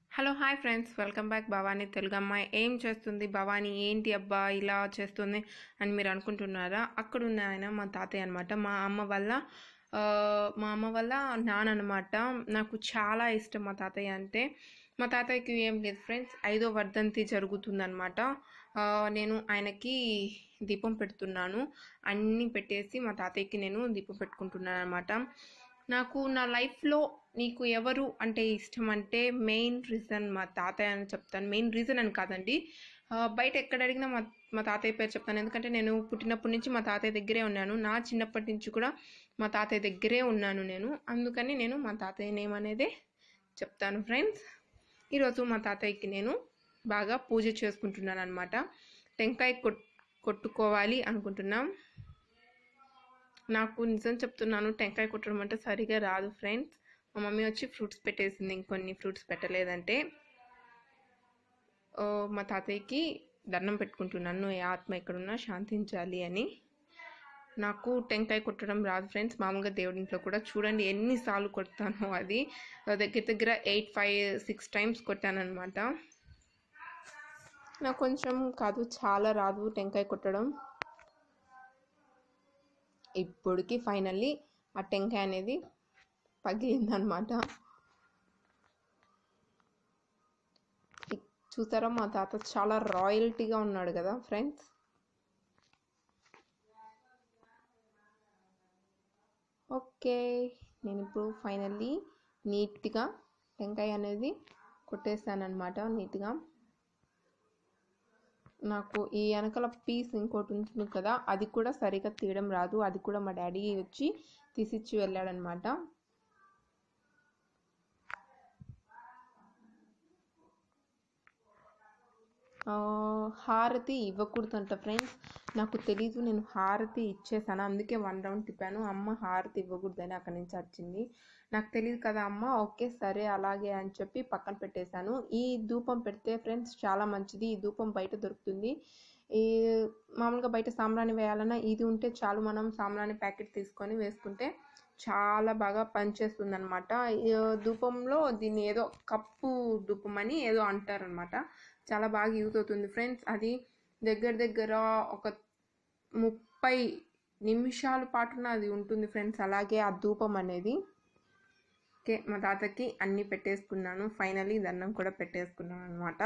hello hi friends welcome back Bhavani Telugu అమ్మాయి ఏం చేస్తుంది భవానీ ఏంటి అబ్బా ఇలా చేస్తుంది అని మీరు అనుకుంటున్నారా అక్కడ ఉన్న ఆయన మా తాతయ్య అనమాట మా అమ్మ వల్ల ఆ, మా అమ్మ వల్ల నాన్న అనమాట నాకు చాలా ఇష్టం మా తాతయ్య అంటే మా తాతయ్యకి ఏం లేదు ఫ్రెండ్స్ ఐదో వర్ధంతి జరుగుతుందనమాట ఆ, నేను ఆయనకి దీపం పెడుతున్నాను అన్నీ పెట్టేసి మా తాతయ్యకి నేను దీపం పెట్టుకుంటున్నాను అనమాట నాకు నా లైఫ్లో నీకు ఎవరు అంటే ఇష్టం అంటే మెయిన్ రీజన్ మా తాతయ్య అని చెప్తాను మెయిన్ రీజన్ అని కాదండి ఆ, బయట ఎక్కడ అడిగినా మా మా తాతయ్య పేరు చెప్తాను ఎందుకంటే నేను పుట్టినప్పటి నుంచి మా తాతయ్య దగ్గరే ఉన్నాను నా చిన్నప్పటి నుంచి కూడా మా తాతయ్య దగ్గరే ఉన్నాను నేను అందుకని నేను మా తాతయ్య నేమ్ అనేదే చెప్తాను ఫ్రెండ్స్ ఈరోజు మా తాతయ్యకి నేను బాగా పూజ చేసుకుంటున్నాను అనమాట టెంకాయ కొట్ కొట్టుకోవాలి అనుకుంటున్నాం నాకు నిజం చెప్తున్నాను టెంకాయ కొట్టడం అంటే సరిగా రాదు ఫ్రెండ్స్ మా మమ్మీ వచ్చి ఫ్రూట్స్ పెట్టేసింది ఇంకొన్ని ఫ్రూట్స్ పెట్టలేదంటే ఓ, మా తాతయ్యకి దండం పెట్టుకుంటున్నాను ఏ ఆత్మ ఎక్కడున్నా శాంతించాలి అని నాకు టెంకాయ కొట్టడం రాదు ఫ్రెండ్స్ మామూలుగా దేవుడి ఇంట్లో కూడా చూడండి ఎన్నిసార్లు కొడతాను అది దగ్గర దగ్గర ఎయిట్ ఫైవ్ సిక్స్ టైమ్స్ కొట్టాను అనమాట నాకు కొంచెం కాదు చాలా రాదు టెంకాయ కొట్టడం ఇప్పటికి ఫైనల్లీ ఆ టెంకాయ అనేది పగిలిందనమాట ఇ- చూసారా మా తాత చాలా రాయల్టీగా ఉన్నాడు కదా ఫ్రెండ్స్ ఓకే నేను ఇప్పుడు ఫైనల్లీ నీట్గా టెంకాయ అనేది కొట్టేసానమాట నీట్గా నాకు ఈ వెనకాల పీస్ ఇంకోటి ఉంటుంది కదా అది కూడా సరిగా తీయడం రాదు అది కూడా మా డాడీ వచ్చి తీసిచ్చి వెళ్ళాడనమాట ఆ, హారతి ఇవ్వకూడదంట ఫ్రెండ్స్ నాకు తెలీదు నేను హారతి ఇచ్చేసాను అందుకే వన్ రౌండ్ తిప్పాను అమ్మ హారతి ఇవ్వకూడదని అక్కడి నుంచి వచ్చింది నాకు తెలియదు కదా అమ్మ ఓకే సరే అలాగే అని చెప్పి పక్కన పెట్టేశాను ఈ ధూపం పెడితే ఫ్రెండ్స్ చాలా మంచిది ఈ ధూపం బయట దొరుకుతుంది ఈ మామూలుగా బయట సాంబ్రాణి వేయాలన్నా ఇది ఉంటే చాలు మనం సాంబ్రాణి ప్యాకెట్ తీసుకొని వేసుకుంటే చాలా బాగా పనిచేస్తుంది అనమాట ధూపంలో దీన్ని ఏదో కప్పు ధూపం అని ఏదో అంటారనమాట చాలా బాగా యూజ్ అవుతుంది ఫ్రెండ్స్ అది దగ్గర దగ్గర ఒక ముప్పై నిమిషాల పాటున అది ఉంటుంది ఫ్రెండ్స్ అలాగే ఆ ధూపం అనేది ఓకే మా తాతకి అన్నీ పెట్టేసుకున్నాను ఫైనలీ దండం కూడా పెట్టేసుకున్నాను అనమాట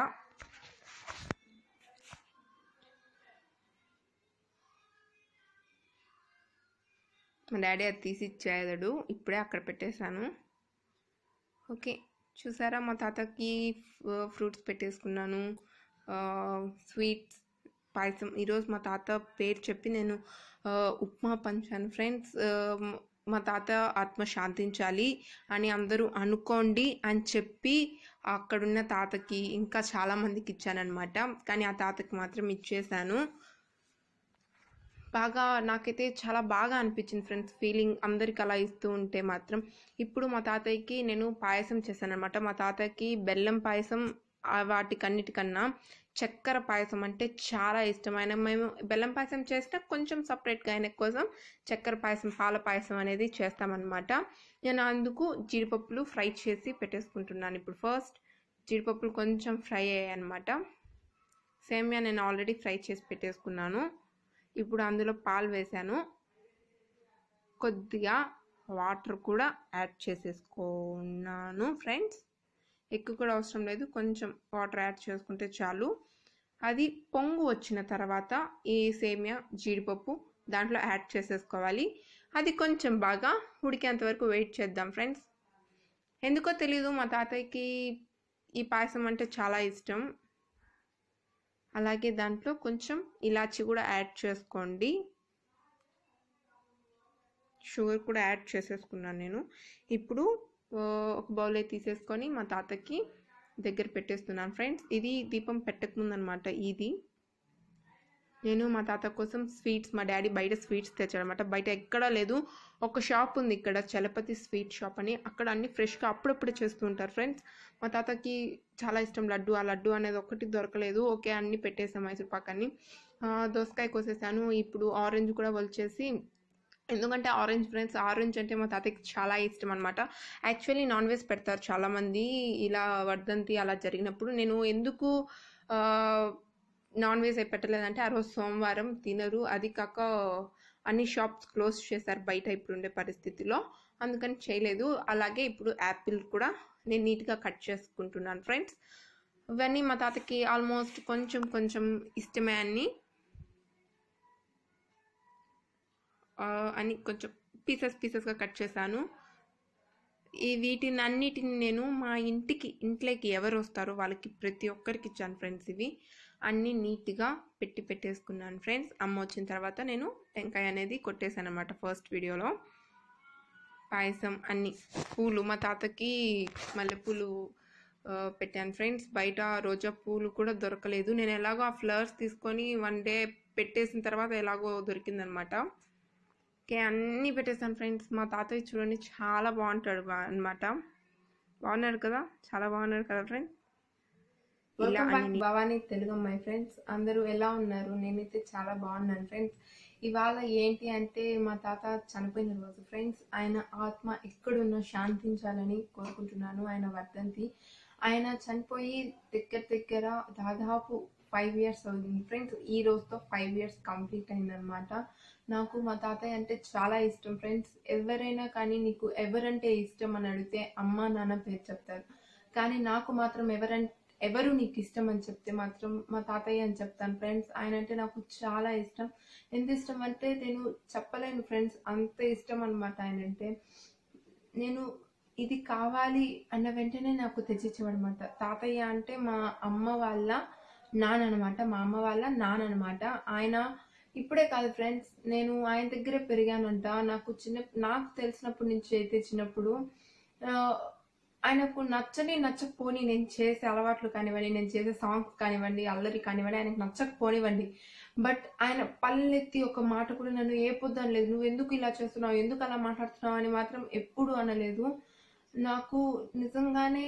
మా డాడీ అది తీసి ఇచ్చేదాడు ఇప్పుడే అక్కడ పెట్టేశాను ఓకే చూసారా మా తాతకి ఫ్రూట్స్ పెట్టేసుకున్నాను స్వీట్స్ పాయసం ఈరోజు మా తాత పేరు చెప్పి నేను ఆ, ఉప్మా పంచాను ఫ్రెండ్స్ మా తాత ఆత్మ శాంతించాలి అని అందరూ అనుకోండి అని చెప్పి అక్కడున్న తాతకి ఇంకా చాలా మందికి ఇచ్చానమాట కానీ ఆ తాతకి మాత్రం ఇచ్చేసాను బాగా నాకైతే చాలా బాగా అనిపించింది ఫ్రెండ్స్ ఫీలింగ్ అందరికి అలా ఇస్తూ ఉంటే మాత్రం ఇప్పుడు మా తాతయ్యకి నేను పాయసం చేశాను అనమాట మా తాతయ్యకి బెల్లం పాయసం ఆ వాటికన్నిటికన్నా చక్కెర పాయసం అంటే చాలా ఇష్టం ఆయన మేము బెల్లం పాయసం చేసినా కొంచెం సపరేట్గా ఆయన కోసం చక్కెర పాయసం పాల పాయసం అనేది చేస్తామన్నమాట నేను అందుకు జీడిపప్పులు ఫ్రై చేసి పెట్టేసుకుంటున్నాను ఇప్పుడు ఫస్ట్ జీడిపప్పులు కొంచెం ఫ్రై అయ్యాయి అనమాట సేమియా నేను ఆల్రెడీ ఫ్రై చేసి పెట్టేసుకున్నాను ఇప్పుడు అందులో పాలు వేసాను కొద్దిగా వాటర్ కూడా యాడ్ చేసేసుకున్నాను ఫ్రెండ్స్ ఎక్కువ కూడా అవసరం లేదు కొంచెం వాటర్ యాడ్ చేసుకుంటే చాలు అది పొంగు వచ్చిన తర్వాత ఈ సేమియా జీడిపప్పు దాంట్లో యాడ్ చేసేసుకోవాలి అది కొంచెం బాగా ఉడికేంత వరకు వెయిట్ చేద్దాం ఫ్రెండ్స్ ఎందుకో తెలీదు మా తాతయ్యకి ఈ పాయసం అంటే చాలా ఇష్టం అలాగే దాంట్లో కొంచెం ఇలాచి కూడా యాడ్ చేసుకోండి షుగర్ కూడా యాడ్ చేసేసుకున్నాను నేను ఇప్పుడు ఆ, ఒక బౌల్ అయితే తీసేసుకొని మా తాతకి దగ్గర పెట్టేస్తున్నాను ఫ్రెండ్స్ ఇది దీపం పెట్టకముందు అనమాట ఇది నేను మా తాత కోసం స్వీట్స్ మా డాడీ బయట స్వీట్స్ తెచ్చాడనమాట బయట ఎక్కడా లేదు ఒక షాప్ ఉంది ఇక్కడ చలపతి స్వీట్ షాప్ అని అక్కడ అన్ని ఫ్రెష్గా అప్పుడప్పుడు చేస్తూ ఉంటారు ఫ్రెండ్స్ మా తాతకి చాలా ఇష్టం లడ్డు ఆ లడ్డు అనేది ఒకటి దొరకలేదు ఓకే అన్ని పెట్టేసాం మైసూర్ పాక్ అన్ని ఆ, దోసకాయ కోసేసాను ఇప్పుడు ఆరెంజ్ కూడా వలిచేసి ఎందుకంటే ఆరెంజ్ ఫ్రెండ్స్ ఆరెంజ్ అంటే మా తాతయ్యకి చాలా ఇష్టం అనమాట యాక్చువల్లీ నాన్ వెజ్ పెడతారు చాలామంది ఇలా వర్ధంతి అలా జరిగినప్పుడు నేను ఎందుకు నాన్ వెజ్ పెట్టలేదంటే ఆ రోజు సోమవారం తినరు అది కాక అన్ని షాప్స్ క్లోజ్ చేశారు బయట ఇప్పుడు ఉండే పరిస్థితిలో అందుకని చేయలేదు అలాగే ఇప్పుడు యాపిల్ కూడా నేను నీట్గా కట్ చేసుకుంటున్నాను ఫ్రెండ్స్ ఇవన్నీ మా తాతకి ఆల్మోస్ట్ కొంచెం కొంచెం ఇష్టమే అన్నీ ఆ, అని కొంచెం పీసెస్ పీసెస్గా కట్ చేశాను ఈ వీటిని అన్నిటిని నేను మా ఇంటికి ఇంట్లోకి ఎవరు వస్తారో వాళ్ళకి ప్రతి ఒక్కరికి ఇచ్చాను ఫ్రెండ్స్ ఇవి అన్నీ నీట్గా పెట్టి పెట్టేసుకున్నాను ఫ్రెండ్స్ అమ్మ వచ్చిన తర్వాత నేను టెంకాయ అనేది కొట్టేశాను అనమాట ఫస్ట్ వీడియోలో పాయసం అన్ని పూలు మా తాతకి మల్లెపూలు ఆ, పెట్టాను ఫ్రెండ్స్ బయట రోజా పూలు కూడా దొరకలేదు నేను ఎలాగో ఆ ఫ్లవర్స్ తీసుకొని వన్ డే పెట్టేసిన తర్వాత ఎలాగో దొరికిందనమాట ఓకే అన్నీ పెట్టేశాను ఫ్రెండ్స్ మా తాతయ్య చూడండి చాలా బాగుంటాడు అనమాట బాగున్నాడు కదా చాలా బాగున్నాడు కదా ఫ్రెండ్స్ ఇలా అన్ని భవానీ తెలుగు అమ్మాయి ఫ్రెండ్స్ అందరూ ఎలా ఉన్నారు నేనైతే చాలా బాగున్నాను ఫ్రెండ్స్ ఇవాళ ఏంటి అంటే మా తాత చనిపోయిన రోజు ఫ్రెండ్స్ ఆయన ఆత్మ ఎక్కడున్నా శాంతించాలని కోరుకుంటున్నాను ఆయన వర్ధంతి ఆయన చనిపోయి దగ్గర దగ్గర దాదాపు ఫైవ్ ఇయర్స్ అవుతుంది ఫ్రెండ్స్ ఈ రోజుతో ఫైవ్ ఇయర్స్ కంప్లీట్ అయిందనమాట నాకు మా తాతయ్య అంటే చాలా ఇష్టం ఫ్రెండ్స్ ఎవరైనా కానీ నీకు ఎవరంటే ఇష్టం అని అడిగితే అమ్మ నాన్న పేరు చెప్తారు కానీ నాకు మాత్రం ఎవరంటే ఎవరు నీకు ఇష్టం అని చెప్తే మాత్రం మా తాతయ్య అని చెప్తాను ఫ్రెండ్స్ ఆయన అంటే నాకు చాలా ఇష్టం ఎంత ఇష్టం అంటే నేను చెప్పలేను ఫ్రెండ్స్ అంత ఇష్టం అనమాట ఆయన అంటే నేను ఇది కావాలి అన్న వెంటనే నాకు తెచ్చిచ్చేవాడనమాట తాతయ్య అంటే మా అమ్మ వాళ్ళ నాన్న అనమాట మా అమ్మ వాళ్ళ నాన్న అనమాట ఆయన ఇప్పుడే కాదు ఫ్రెండ్స్ నేను ఆయన దగ్గరే పెరిగానంట నాకు చిన్న నాకు తెలిసినప్పటి నుంచి అయితే చిన్నప్పుడు ఆ, ఆయనకు నచ్చని నచ్చకపోని నేను చేసే అలవాట్లు కానివ్వండి నేను చేసే సాంగ్స్ కానివ్వండి అల్లరి కానివ్వండి ఆయనకు నచ్చకపోనివ్వండి బట్ ఆయన పల్లెత్తి ఒక మాట కూడా నన్ను ఏ పొద్దు అనలేదు నువ్వు ఎందుకు ఇలా చేస్తున్నావు ఎందుకు అలా మాట్లాడుతున్నావు అని మాత్రం ఎప్పుడు అనలేదు నాకు నిజంగానే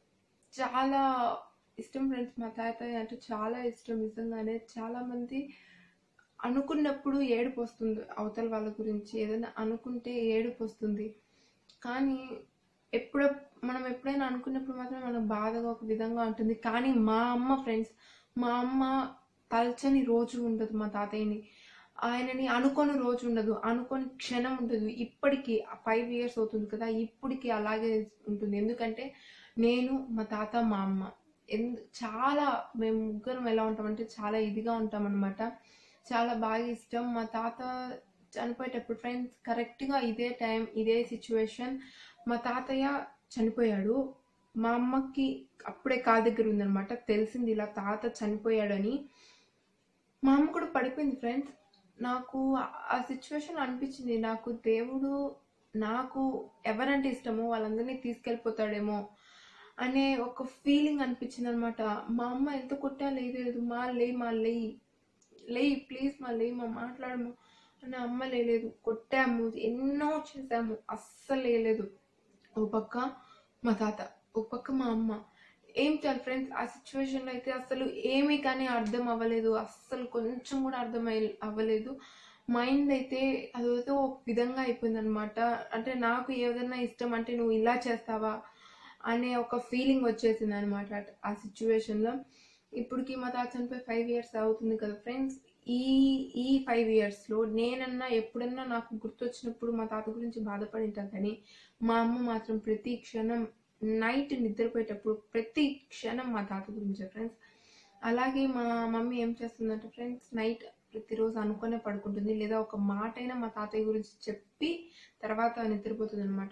చాలా ఇష్టం ఫ్రెండ్స్ మా తాతయ్య అంటే చాలా ఇష్టం నిజంగానే చాలా మంది అనుకున్నప్పుడు ఏడుపు వస్తుంది అవతల వాళ్ళ గురించి ఏదైనా అనుకుంటే ఏడుపు వస్తుంది కానీ ఎప్పుడ మనం ఎప్పుడైనా అనుకున్నప్పుడు మాత్రం మనకు బాధగా ఒక విధంగా ఉంటుంది కానీ మా అమ్మ ఫ్రెండ్స్ మా అమ్మ తలచని రోజు ఉండదు మా తాతయ్యని ఆయనని అనుకోని రోజు ఉండదు అనుకోని క్షణం ఉండదు ఇప్పటికీ ఫైవ్ ఇయర్స్ అవుతుంది కదా ఇప్పటికి అలాగే ఉంటుంది ఎందుకంటే నేను మా తాత మా అమ్మ ఎందు చాలా మేము ముగ్గురం ఎలా ఉంటామంటే చాలా ఇదిగా ఉంటాం అనమాట చాలా బాగా ఇష్టం మా తాత చనిపోయేటప్పుడు ఫ్రెండ్స్ కరెక్ట్గా ఇదే టైం ఇదే సిచ్యువేషన్ మా తాతయ్య చనిపోయాడు మా అమ్మకి అప్పుడే కాలు దగ్గర ఉందనమాట తెలిసింది ఇలా తాత చనిపోయాడని మా అమ్మ కూడా పడిపోయింది ఫ్రెండ్స్ నాకు ఆ- ఆ సిచ్యువేషన్ అనిపించింది నాకు దేవుడు నాకు ఎవరంటే ఇష్టమో వాళ్ళందరినీ తీసుకెళ్ళిపోతాడేమో అనే ఒక ఫీలింగ్ అనిపించింది అనమాట మా అమ్మ ఎంత కొట్టా లేదు మా లే మా లేయి లేయి ప్లీజ్ మా లేయి మా మాట్లాడము అని అమ్మ లేదు కొట్టాము ఎన్నో చేసాము అస్సలు వేయలేదు ఒక పక్క మా తాత ఒక పక్క మా అమ్మ ఏం చేయాలి ఫ్రెండ్స్ ఆ సిచ్యువేషన్లో అయితే అసలు ఏమీ కానీ అర్థం అవ్వలేదు అస్సలు కొంచెం కూడా అర్థం అయ్య- అవ్వలేదు మైండ్ అయితే అదేదో ఒక విధంగా అయిపోయింది అనమాట అంటే నాకు ఏదైనా ఇష్టం అంటే నువ్వు ఇలా చేస్తావా అనే ఒక ఫీలింగ్ వచ్చేసింది అనమాట ఆ సిచ్యువేషన్లో ఇప్పటికి మా తాత చనిపోయి ఫైవ్ ఇయర్స్ అవుతుంది కదా ఫ్రెండ్స్ ఈ ఈ ఫైవ్ ఇయర్స్లో నేనన్నా ఎప్పుడన్నా నాకు గుర్తొచ్చినప్పుడు మా తాత గురించి బాధపడి ఉంటాను కానీ మా అమ్మ మాత్రం ప్రతి క్షణం నైట్ నిద్రపోయేటప్పుడు ప్రతి క్షణం మా తాత గురించే ఫ్రెండ్స్ అలాగే మా మమ్మీ ఏం చేస్తుందంటే ఫ్రెండ్స్ నైట్ ప్రతిరోజు అనుకునే పడుకుంటుంది లేదా ఒక మాట అయినా మా తాతయ్య గురించి చెప్పి తర్వాత నిద్రపోతుంది అనమాట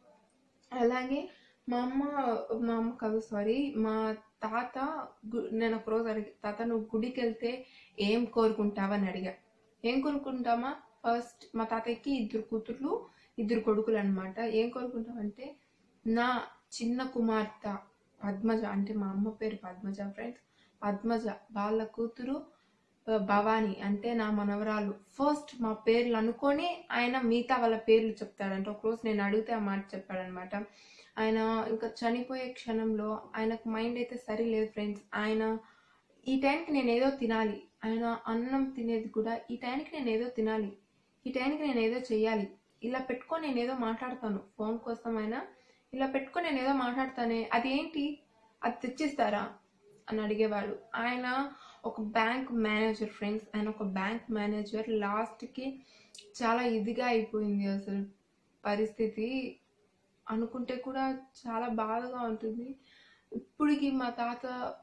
అలాగే మా అమ్మ మా అమ్మ కాదు సారీ మా తాత గు- నేను ఒక రోజు అడిగి తాత నువ్వు గుడికి వెళ్తే ఏం కోరుకుంటావని అడిగా ఏం కోరుకుంటామా ఫస్ట్ మా తాతయ్యకి ఇద్దరు కూతుర్లు ఇద్దరు కొడుకులు అనమాట ఏం కోరుకుంటామంటే నా చిన్న కుమార్తె పద్మజ అంటే మా అమ్మ పేరు పద్మజ ఫ్రెండ్స్ పద్మజ వాళ్ళ కూతురు ఆ, భవాని అంటే నా మనవరాలు ఫస్ట్ మా పేర్లు అనుకొని ఆయన మిగతా వాళ్ళ పేర్లు చెప్తాడంట ఒకరోజు నేను అడిగితే ఆ మాట చెప్పాడనమాట ఆయన ఇంకా చనిపోయే క్షణంలో ఆయనకు మైండ్ అయితే సరి లేదు ఫ్రెండ్స్ ఆయన ఈ టైంకి నేను ఏదో తినాలి ఆయన అన్నం తినేది కూడా ఈ టైంకి నేను ఏదో తినాలి ఈ టైంకి నేను ఏదో చెయ్యాలి ఇలా పెట్టుకొని నేను ఏదో మాట్లాడతాను ఫోన్ కోసమైనా ఇలా పెట్టుకొని నేను ఏదో మాట్లాడతానే అది ఏంటి అది తెచ్చిస్తారా అని అడిగేవాడు ఆయన ఒక బ్యాంక్ మేనేజర్ ఫ్రెండ్స్ ఆయన ఒక బ్యాంక్ మేనేజర్ లాస్ట్కి చాలా ఇదిగా అయిపోయింది అసలు పరిస్థితి అనుకుంటే కూడా చాలా బాధగా ఉంటుంది ఇప్పటికి మా తాత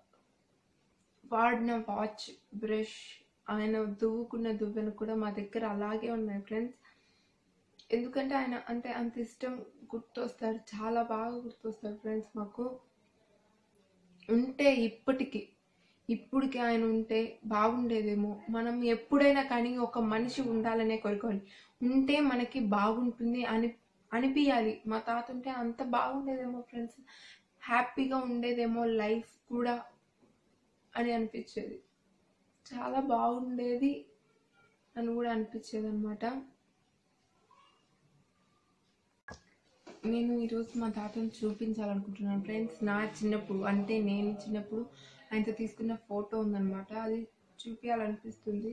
వాడిన వాచ్ బ్రష్ ఆయన దువ్వుకున్న దువ్వెన కూడా మా దగ్గర అలాగే ఉన్నాయి ఫ్రెండ్స్ ఎందుకంటే ఆయన అంటే అంత ఇష్టం గుర్తొస్తాడు చాలా బాగా గుర్తొస్తాడు ఫ్రెండ్స్ మాకు ఉంటే ఇప్పటికి ఇప్పటికి ఆయన ఉంటే బాగుండేదేమో మనం ఎప్పుడైనా కానీ ఒక మనిషి ఉండాలనే కోరుకోవాలి ఉంటే మనకి బాగుంటుంది అని అనిపించాలి మా తాత ఉంటే అంత బాగుండేదేమో ఫ్రెండ్స్ హ్యాపీగా ఉండేదేమో లైఫ్ కూడా అని అనిపించేది చాలా బాగుండేది అని కూడా అనిపించేది అనమాట నేను ఈరోజు మా తాతను చూపించాలనుకుంటున్నాను ఫ్రెండ్స్ నా చిన్నప్పుడు అంటే నేను చిన్నప్పుడు ఆయనతో తీసుకున్న ఫోటో ఉందన్నమాట అది చూపించాలనిపిస్తుంది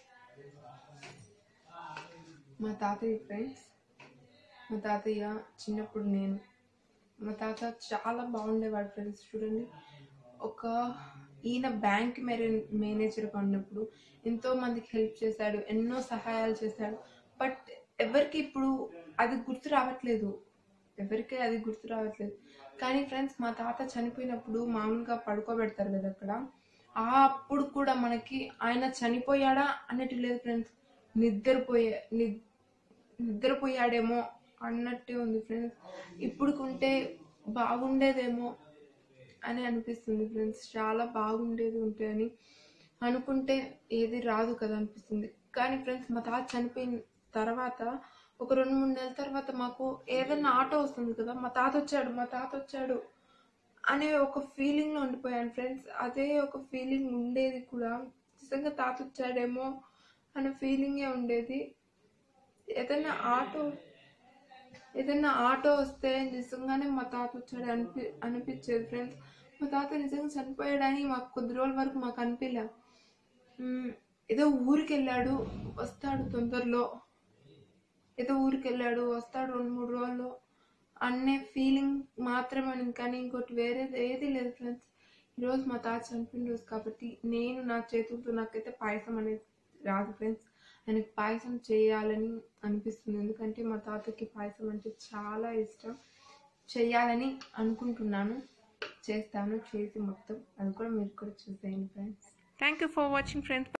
మా తాతయ్య ఫ్రెండ్స్ మా తాతయ్య చిన్నప్పుడు నేను మా తాత చాలా బాగుండేవాడు ఫ్రెండ్స్ చూడండి ఒక ఈయన బ్యాంక్ మేనే మేనేజర్గా ఉన్నప్పుడు ఎంతో మందికి హెల్ప్ చేశాడు ఎన్నో సహాయాలు చేశాడు బట్ ఎవరికి ఇప్పుడు అది గుర్తు రావట్లేదు ఎవరికి అది గుర్తు రావట్లేదు కానీ ఫ్రెండ్స్ మా తాత చనిపోయినప్పుడు మామూలుగా పడుకోబెడతారు కదా అక్కడ ఆ అప్పుడు కూడా మనకి ఆయన చనిపోయాడా అన్నట్టు లేదు ఫ్రెండ్స్ నిద్రపోయే ని నిద్రపోయాడేమో అన్నట్టే ఉంది ఫ్రెండ్స్ ఇప్పుడుకుంటే బాగుండేదేమో అని అనిపిస్తుంది ఫ్రెండ్స్ చాలా బాగుండేది ఉంటే అని అనుకుంటే ఏది రాదు కదా అనిపిస్తుంది కానీ ఫ్రెండ్స్ మా తాత చనిపోయిన తర్వాత ఒక రెండు మూడు నెలల తర్వాత మాకు ఏదైనా ఆటో వస్తుంది కదా మా తాత వచ్చాడు మా తాత వచ్చాడు అనే ఒక ఫీలింగ్లో ఉండిపోయాను ఫ్రెండ్స్ అదే ఒక ఫీలింగ్ ఉండేది కూడా నిజంగా తాత వచ్చాడేమో అనే ఫీలింగే ఉండేది ఏదైనా ఆటో ఏదైనా ఆటో వస్తే నిజంగానే మా తాత వచ్చాడు అనిపి అనిపించేది ఫ్రెండ్స్ మా తాత నిజంగా చనిపోయాడని మాకు కొద్ది రోజుల వరకు మాకు అనిపించలే మ్మ్, ఏదో ఊరికి వెళ్ళాడు వస్తాడు తొందరలో ఏదో ఊరికి వెళ్ళాడు వస్తాడు రెండు మూడు రోజుల్లో అనే ఫీలింగ్ మాత్రమే ఉంది కానీ ఇంకోటి వేరేది ఏది లేదు ఫ్రెండ్స్ ఈరోజు మా తాత చనిపోయిన రోజు కాబట్టి నేను నా చేతులతో నాకైతే పాయసం అనేది రాదు ఫ్రెండ్స్ ఆయనకి పాయసం చేయాలని అనిపిస్తుంది ఎందుకంటే మా తాతకి పాయసం అంటే చాలా ఇష్టం చేయాలని అనుకుంటున్నాను చేస్తాను చేసి మొత్తం అది కూడా మీరు కూడా చూసేయండి friends thank you for watching friends